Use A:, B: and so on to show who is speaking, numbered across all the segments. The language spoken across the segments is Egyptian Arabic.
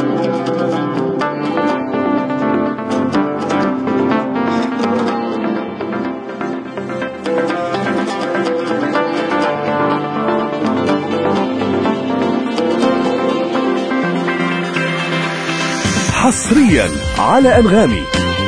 A: حصريا على أنغامي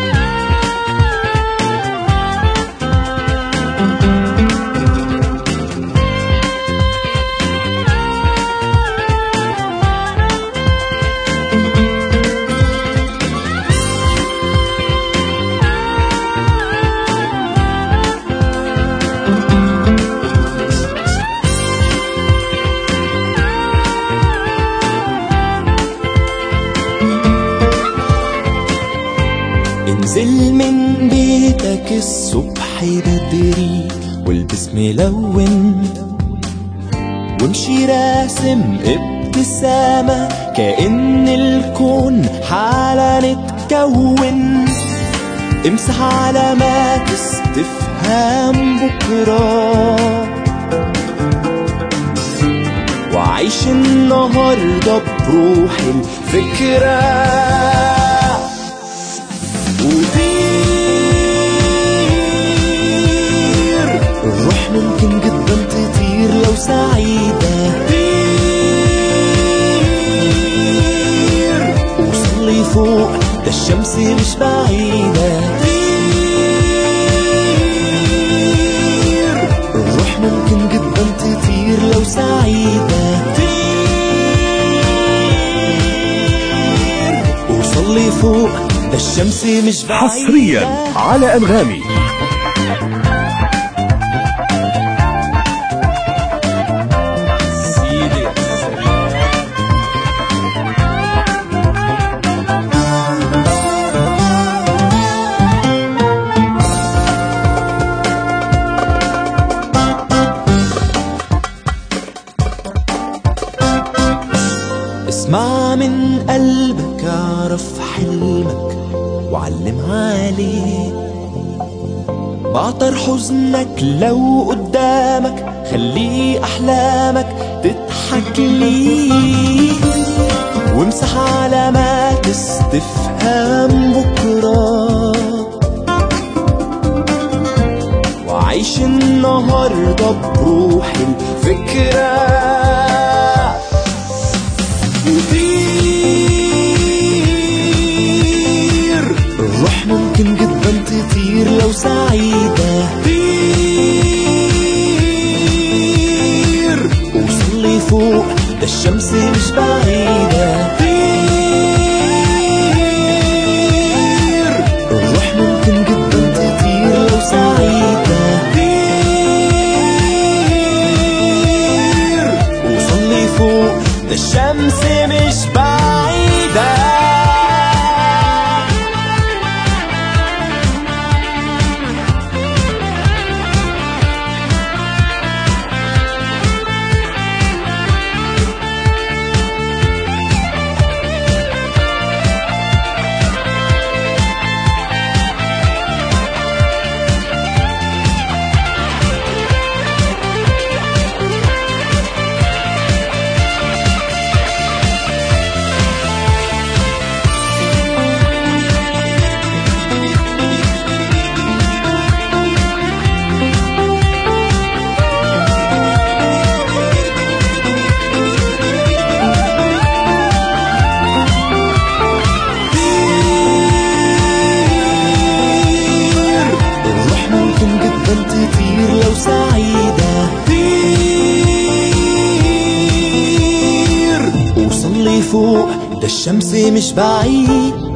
B: انزل من بيتك الصبح بدري والبس ملون وامشي راسم ابتسامة كأن الكون حالا اتكون امسح علامات استفهام بكرة وعيش النهاردة بروح الفكرة وطير الروح ممكن جدا تطير لو سعيدة طير وصلي فوق ده الشمس مش بعيدة طير الروح ممكن جدا تطير لو سعيدة طير وصلي فوق ده الشمس مش بعيدة
A: حصريا على أنغامي
B: سيدي يا سلام اسمع من قلبك اعرف حلمك وعلم عليه بعطر حزنك لو قدامك خلي احلامك تضحك ليه وامسح علامات استفهام بكره وعيش النهارده بروح الفكره وطير الروح ممكن جدا تطير لو سعيدة طير وصلي فوق ده الشمس مش بعيدة طير الروح ممكن جدا تطير لو سعيدة طير وصلي فوق ده الشمس مش بعيدة طير الروح ممكن جدا تطير لو سعيدة طير وصلي فوق ده الشمس مش بعيد